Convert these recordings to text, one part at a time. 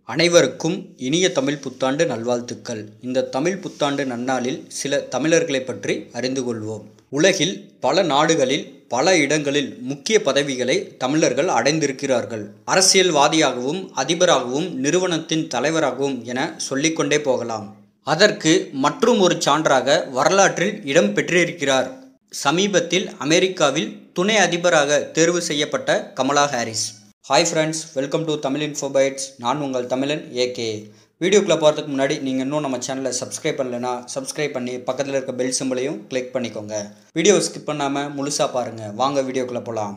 அனைவருக்கும் இனிய தமிழ் புத்தாண்டு நல்வாழ்த்துக்கள் இந்த தமிழ் புத்தாண்டு நன்னாளில் சில தமிழர்களை பற்றி அறிந்து கொள்வோம் உலகில் பல நாடுகளில் பல இடங்களில் முக்கிய பதவிகளை தமிழர்கள் அடைந்திருக்கிறார்கள் அரசியல்வாதியாகவும் அதிபராகவும் நிறுவனத்தின் தலைவராகவும் என சொல்லிக்கொண்டே போகலாம் அதற்கு மற்றும் ஒரு சான்றாக வரலாற்றில் இடம் பெற்றிருக்கிறார் சமீபத்தில் அமெரிக்காவில் துணை அதிபராக தேர்வு செய்யப்பட்ட Kamala Harris hi friends welcome to Tamil infobytes நான் உங்கள் தமிழன் ஏகே வீடியோக்குள்ளே போகிறதுக்கு முன்னாடி நீங்கள் இன்னும் நம்ம சேனலை சப்ஸ்கிரைப் பண்ணலைன்னா சப்ஸ்கிரைப் பண்ணி பக்கத்தில் இருக்க பெல் சிம்பிளையும் கிளிக் பண்ணிக்கோங்க வீடியோவை ஸ்கிப் பண்ணாமல் முழுசாக பாருங்கள் வாங்க வீடியோக்குள்ளே போகலாம்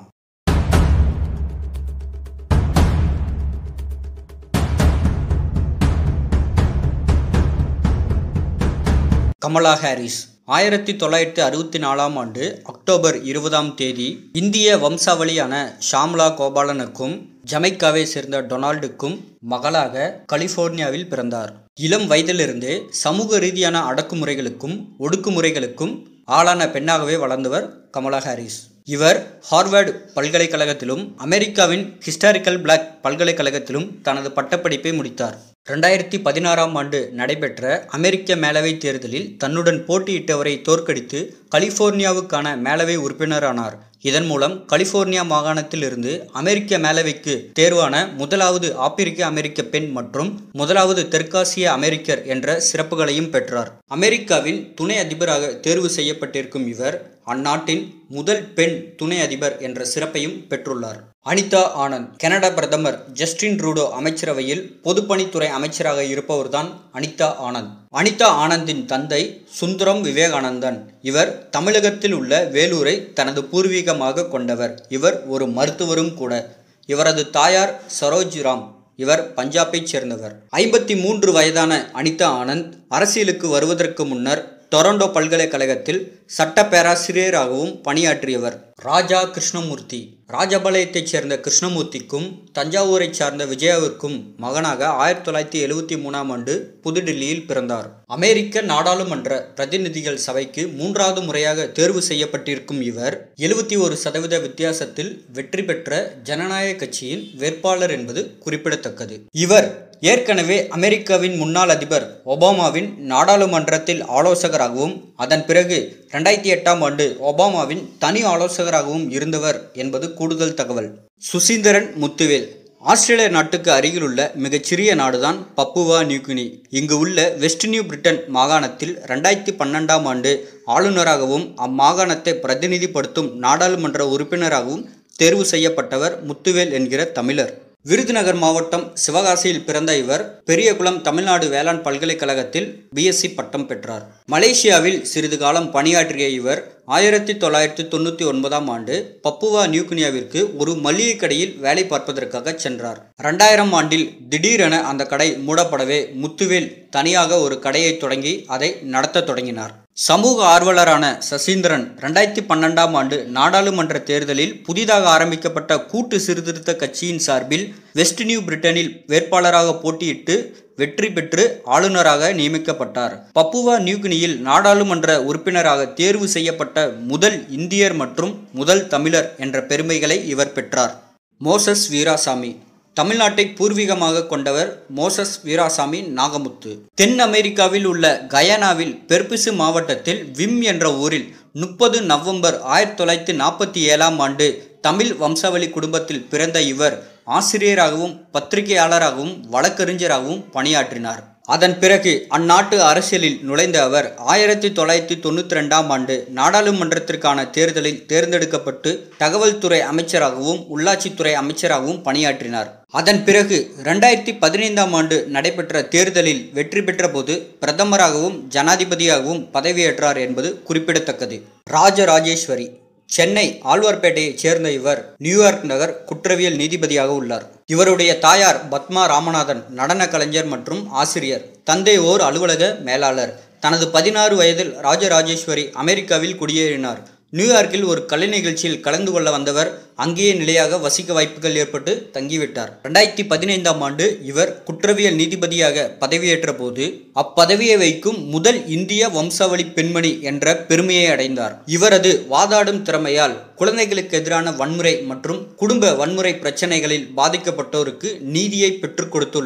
கமலா ஹாரிஸ் ஆயிரத்தி தொள்ளாயிரத்தி அறுபத்தி நாலாம் ஆண்டு அக்டோபர் இருபதாம் தேதி இந்திய வம்சாவளியான ஷாம்லா கோபாலனுக்கும் ஜமைக்காவை சேர்ந்த டொனால்டுக்கும் மகளாக கலிபோர்னியாவில் பிறந்தார் இளம் வயதிலிருந்தே சமூக ரீதியான அடக்குமுறைகளுக்கும் ஒடுக்குமுறைகளுக்கும் ஆளான பெண்ணாகவே வளர்ந்தவர் கமலா ஹாரிஸ் இவர் ஹார்வர்டு பல்கலைக்கழகத்திலும் அமெரிக்காவின் ஹிஸ்டாரிக்கல் பிளாக் பல்கலைக்கழகத்திலும் தனது பட்டப்படிப்பை முடித்தார் ரெண்டாயிரத்தி பதினாறாம் ஆண்டு நடைபெற்ற அமெரிக்க மேலவை தேர்தலில் தன்னுடன் போட்டியிட்டவரை தோற்கடித்து கலிபோர்னியாவுக்கான மேலவை உறுப்பினரானார் இதன் மூலம் கலிபோர்னியா மாகாணத்தில் இருந்து அமெரிக்க மேலவைக்கு தேர்வான முதலாவது ஆப்பிரிக்க அமெரிக்க பெண் மற்றும் முதலாவது தெற்காசிய அமெரிக்கர் என்ற சிறப்புகளையும் பெற்றார் அமெரிக்காவின் துணை அதிபராக தேர்வு செய்யப்பட்டிருக்கும் இவர் அந்நாட்டின் முதல் பெண் துணை அதிபர் என்ற சிறப்பையும் பெற்றுள்ளார் அனிதா ஆனந்த் கனடா பிரதமர் ஜஸ்டின் ட்ரூடோ அமைச்சரவையில் பொதுப்பணித்துறை அமைச்சராக இருப்பவர்தான் அனிதா ஆனந்த் அனிதா ஆனந்தின் தந்தை சுந்தரம் விவேகானந்தன் இவர் தமிழகத்தில் உள்ள வேலூரை தனது பூர்வீகமாக கொண்டவர் இவர் ஒரு மருத்துவரும் கூட இவரது தாயார் சரோஜ் ராம் இவர் பஞ்சாபைச் சேர்ந்தவர் ஐம்பத்தி மூன்று வயதான அனிதா ஆனந்த் அரசியலுக்கு வருவதற்கு முன்னர் டொரண்டோ பல்கலைக்கழகத்தில் சட்ட பேராசிரியராகவும் பணியாற்றியவர் ராஜா கிருஷ்ணமூர்த்தி ராஜபாளையத்தைச் சேர்ந்த கிருஷ்ணமூர்த்திக்கும் தஞ்சாவூரைச் சார்ந்த விஜயாவிற்கும் மகனாக ஆயிரத்தி தொள்ளாயிரத்தி எழுவத்தி மூணாம் ஆண்டு புதுடில்லியில் பிறந்தார் அமெரிக்க நாடாளுமன்ற பிரதிநிதிகள் சபைக்கு மூன்றாவது முறையாக தேர்வு செய்யப்பட்டிருக்கும் இவர் எழுபத்தி ஒரு சதவீத வித்தியாசத்தில் வெற்றி பெற்ற ஜனநாயக கட்சியின் வேட்பாளர் என்பது குறிப்பிடத்தக்கது இவர் ஏற்கனவே அமெரிக்காவின் முன்னாள் அதிபர் ஒபாமாவின் நாடாளுமன்றத்தில் ஆலோசகராகவும் அதன் பிறகு ரெண்டாயிரத்தி எட்டாம் ஆண்டு ஒபாமாவின் தனி ஆலோசகராகவும் இருந்தவர் என்பது கூடுதல் தகவல் சுசீந்திரன் முத்துவேல் ஆஸ்திரேலிய நாட்டுக்கு அருகிலுள்ள மிகச்சிறிய நாடுதான் பப்புவா நியூகினி இங்கு உள்ள வெஸ்ட் நியூ பிரிட்டன் மாகாணத்தில் ரெண்டாயிரத்தி பன்னெண்டாம் ஆண்டு ஆளுநராகவும் அம்மாகாணத்தை பிரதிநிதிப்படுத்தும் நாடாளுமன்ற உறுப்பினராகவும் தேர்வு செய்யப்பட்டவர் முத்துவேல் என்கிற தமிழர் விருதுநகர் மாவட்டம் சிவகாசியில் பிறந்த இவர் பெரியகுளம் தமிழ்நாடு வேளாண் பல்கலைக்கழகத்தில் பிஎஸ்சி பட்டம் பெற்றார் மலேசியாவில் சிறிது காலம் பணியாற்றிய இவர் ஆயிரத்தி தொள்ளாயிரத்தி தொண்ணூற்றி ஒன்பதாம் ஆண்டு பப்புவா நியூகினியாவிற்கு ஒரு மளிகை கடையில் வேலை பார்ப்பதற்காக சென்றார் ரெண்டாயிரம் ஆண்டில் திடீரென அந்த கடை மூடப்படவே முத்துவேல் தனியாக ஒரு கடையை தொடங்கி அதை நடத்த தொடங்கினார் சமூக ஆர்வலரான சசீந்திரன் ரெண்டாயிரத்தி பன்னெண்டாம் ஆண்டு நாடாளுமன்ற தேர்தலில் புதிதாக ஆரம்பிக்கப்பட்ட கூட்டு சீர்திருத்த கட்சியின் சார்பில் வெஸ்ட் நியூ பிரிட்டனில் வேட்பாளராக போட்டியிட்டு வெற்றி பெற்று ஆளுநராக நியமிக்கப்பட்டார் பப்புவா நியூகினியில் நாடாளுமன்ற உறுப்பினராக தேர்வு செய்யப்பட்ட முதல் இந்தியர் மற்றும் முதல் தமிழர் என்ற பெருமைகளை இவர் பெற்றார் மோசஸ் வீராசாமி தமிழ்நாட்டை பூர்வீகமாக கொண்டவர் மோசஸ் வீராசாமி நாகமுத்து தென் அமெரிக்காவில் உள்ள கயானாவில் பெர்பிசு மாவட்டத்தில் விம் என்ற ஊரில் முப்பது நவம்பர் ஆயிரத்தி தொள்ளாயிரத்தி நாற்பத்தி ஏழாம் ஆண்டு தமிழ் வம்சாவளி குடும்பத்தில் பிறந்த இவர் ஆசிரியராகவும் பத்திரிகையாளராகவும் வழக்கறிஞராகவும் பணியாற்றினார் அதன் பிறகு அந்நாட்டு அரசியலில் நுழைந்த அவர் ஆயிரத்தி தொள்ளாயிரத்தி தொண்ணூற்றி ரெண்டாம் ஆண்டு நாடாளுமன்றத்திற்கான தேர்தலில் தேர்ந்தெடுக்கப்பட்டு தகவல் துறை அமைச்சராகவும் உள்ளாட்சித்துறை அமைச்சராகவும் பணியாற்றினார் அதன் பிறகு ரெண்டாயிரத்தி பதினைந்தாம் ஆண்டு நடைபெற்ற தேர்தலில் வெற்றி பெற்ற போது பிரதமராகவும் ஜனாதிபதியாகவும் பதவியேற்றார் என்பது குறிப்பிடத்தக்கது ராஜராஜேஸ்வரி சென்னை ஆழ்வார்பேட்டையைச் சேர்ந்த இவர் நியூயார்க் நகர் குற்றவியல் நீதிபதியாக உள்ளார் இவருடைய தாயார் பத்மா ராமநாதன் நடன கலைஞர் மற்றும் ஆசிரியர் தந்தை ஓர் அலுவலக மேலாளர் தனது பதினாறு வயதில் ராஜராஜேஸ்வரி அமெரிக்காவில் குடியேறினார் நியூயார்க்கில் ஒரு கலை நிகழ்ச்சியில் கலந்து கொள்ள வந்தவர் அங்கேயே நிலையாக வசிக்க வாய்ப்புகள் ஏற்பட்டு தங்கிவிட்டார் ரெண்டாயிரத்தி பதினைந்தாம் ஆண்டு இவர் குற்றவியல் நீதிபதியாக பதவியேற்ற போது அப்பதவியை வைக்கும் முதல் இந்திய வம்சாவளி பெண்மணி என்ற பெருமையை அடைந்தார் இவரது வாதாடும் திறமையால் குழந்தைகளுக்கு எதிரான வன்முறை மற்றும் குடும்ப வன்முறை பிரச்சனைகளில் பாதிக்கப்பட்டோருக்கு நீதியை பெற்றுக் கொடுத்துள்ளார்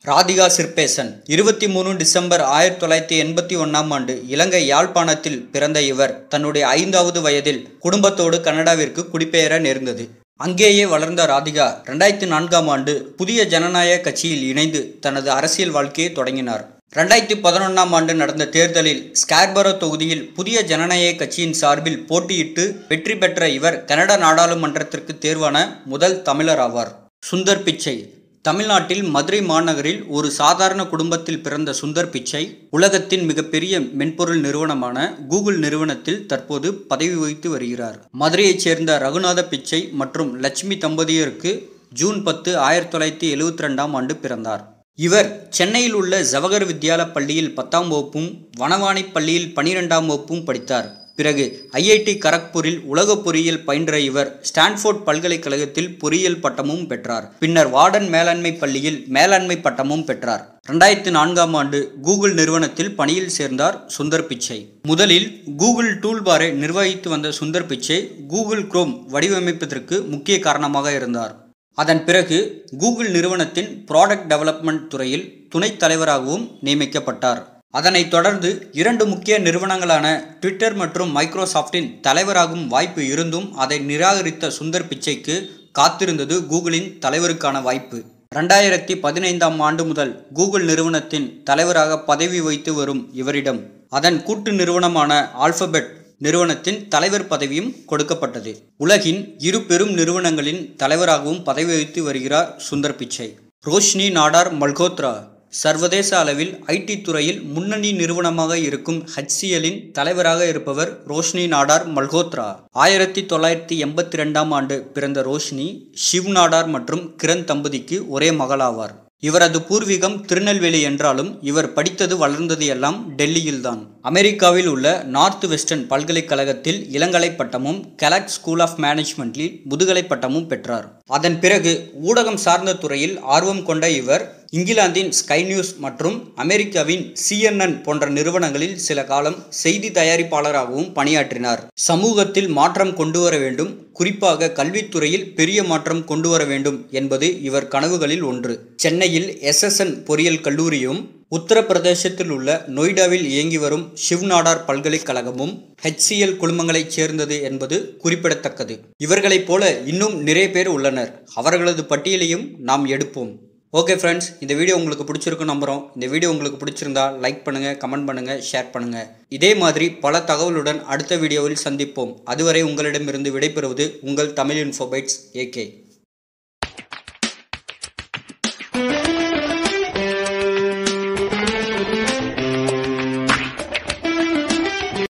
ராதிகா சிற்பேசன் இருபத்தி மூணு டிசம்பர் ஆயிரத்தி தொள்ளாயிரத்தி எண்பத்தி ஒன்றாம் ஆண்டு இலங்கை யாழ்ப்பாணத்தில் பிறந்த இவர் தன்னுடைய ஐந்தாவது வயதில் குடும்பத்தோடு கனடாவிற்கு குடிபெயர நேர்ந்தது அங்கேயே வளர்ந்த ராதிகா ரெண்டாயிரத்தி நான்காம் ஆண்டு புதிய ஜனநாயக கட்சியில் இணைந்து தனது அரசியல் வாழ்க்கையை தொடங்கினார் ரெண்டாயிரத்தி பதினொன்றாம் ஆண்டு நடந்த தேர்தலில் ஸ்கார்பரோ தொகுதியில் புதிய ஜனநாயக கட்சியின் சார்பில் போட்டியிட்டு வெற்றி பெற்ற இவர் கனடா நாடாளுமன்றத்திற்கு தேர்வான முதல் தமிழர் ஆவார் சுந்தர் பிச்சை தமிழ்நாட்டில் மதுரை மாநகரில் ஒரு சாதாரண குடும்பத்தில் பிறந்த சுந்தர் பிச்சை உலகத்தின் மிகப்பெரிய மென்பொருள் நிறுவனமான கூகுள் நிறுவனத்தில் தற்போது பதவி வகித்து வருகிறார் மதுரையைச் சேர்ந்த ரகுநாத பிச்சை மற்றும் லட்சுமி தம்பதியருக்கு ஜூன் பத்து ஆயிரத்தி தொள்ளாயிரத்தி எழுவத்தி ரெண்டாம் ஆண்டு பிறந்தார் இவர் சென்னையில் உள்ள ஜவஹர் வித்யாலயா பள்ளியில் பத்தாம் வகுப்பும் வனவாணி பள்ளியில் பனிரெண்டாம் வகுப்பும் படித்தார் பிறகு ஐஐடி கரக்பூரில் உலக பொறியியல் பயின்ற இவர் ஸ்டான்ஃபோர்ட் பல்கலைக்கழகத்தில் பொறியியல் பட்டமும் பெற்றார் பின்னர் வார்டன் மேலாண்மை பள்ளியில் மேலாண்மை பட்டமும் பெற்றார் ரெண்டாயிரத்தி நான்காம் ஆண்டு கூகுள் நிறுவனத்தில் பணியில் சேர்ந்தார் சுந்தர் பிச்சை முதலில் கூகுள் டூல்பாரை நிர்வகித்து வந்த சுந்தர் பிச்சை கூகுள் குரோம் வடிவமைப்பதற்கு முக்கிய காரணமாக இருந்தார் அதன் பிறகு கூகுள் நிறுவனத்தின் ப்ராடக்ட் டெவலப்மெண்ட் துறையில் துணைத் தலைவராகவும் நியமிக்கப்பட்டார் அதனைத் தொடர்ந்து இரண்டு முக்கிய நிறுவனங்களான ட்விட்டர் மற்றும் மைக்ரோசாஃப்டின் தலைவராகும் வாய்ப்பு இருந்தும் அதை நிராகரித்த சுந்தர் பிச்சைக்கு காத்திருந்தது கூகுளின் தலைவருக்கான வாய்ப்பு ரெண்டாயிரத்தி பதினைந்தாம் ஆண்டு முதல் கூகுள் நிறுவனத்தின் தலைவராக பதவி வகித்து வரும் இவரிடம் அதன் கூட்டு நிறுவனமான ஆல்பபெட் நிறுவனத்தின் தலைவர் பதவியும் கொடுக்கப்பட்டது உலகின் இரு பெரும் நிறுவனங்களின் தலைவராகவும் பதவி வகித்து வருகிறார் சுந்தர் பிச்சை ரோஷ்னி நாடார் மல்கோத்ரா சர்வதேச அளவில் ஐடி துறையில் முன்னணி நிறுவனமாக இருக்கும் ஹச்சிஎலின் தலைவராக இருப்பவர் ரோஷ்னி நாடார் மல்கோத்ரா ஆயிரத்தி தொள்ளாயிரத்தி எண்பத்தி ரெண்டாம் ஆண்டு பிறந்த ரோஷ்னி ஷிவ் நாடார் மற்றும் கிரண் தம்பதிக்கு ஒரே மகளாவார் இவரது பூர்வீகம் திருநெல்வேலி என்றாலும் இவர் படித்தது வளர்ந்தது எல்லாம் டெல்லியில்தான் அமெரிக்காவில் உள்ள நார்த் வெஸ்டர்ன் பல்கலைக்கழகத்தில் இளங்கலை பட்டமும் கெலக் ஸ்கூல் ஆஃப் மேனேஜ்மெண்ட்டில் முதுகலை பட்டமும் பெற்றார் அதன் பிறகு ஊடகம் சார்ந்த துறையில் ஆர்வம் கொண்ட இவர் இங்கிலாந்தின் ஸ்கை நியூஸ் மற்றும் அமெரிக்காவின் சிஎன்என் போன்ற நிறுவனங்களில் சில காலம் செய்தி தயாரிப்பாளராகவும் பணியாற்றினார் சமூகத்தில் மாற்றம் கொண்டு வர வேண்டும் குறிப்பாக கல்வித்துறையில் பெரிய மாற்றம் கொண்டு வர வேண்டும் என்பது இவர் கனவுகளில் ஒன்று சென்னையில் எஸ்எஸ்என் பொறியியல் கல்லூரியும் உத்தரப்பிரதேசத்தில் உள்ள நொய்டாவில் இயங்கி வரும் சிவ்நாடார் பல்கலைக்கழகமும் ஹெச்சிஎல் குழுமங்களைச் சேர்ந்தது என்பது குறிப்பிடத்தக்கது இவர்களைப் போல இன்னும் நிறைய பேர் உள்ளனர் அவர்களது பட்டியலையும் நாம் எடுப்போம் ஓகே ஃப்ரெண்ட்ஸ் இந்த வீடியோ உங்களுக்கு பிடிச்சிருக்கும் நம்புகிறோம் இந்த வீடியோ உங்களுக்கு பிடிச்சிருந்தா லைக் பண்ணுங்கள் கமெண்ட் பண்ணுங்கள் ஷேர் பண்ணுங்கள் இதே மாதிரி பல தகவலுடன் அடுத்த வீடியோவில் சந்திப்போம் அதுவரை உங்களிடமிருந்து விடைபெறுவது உங்கள் தமிழ் இன்ஃபோபைட்ஸ் ஏகே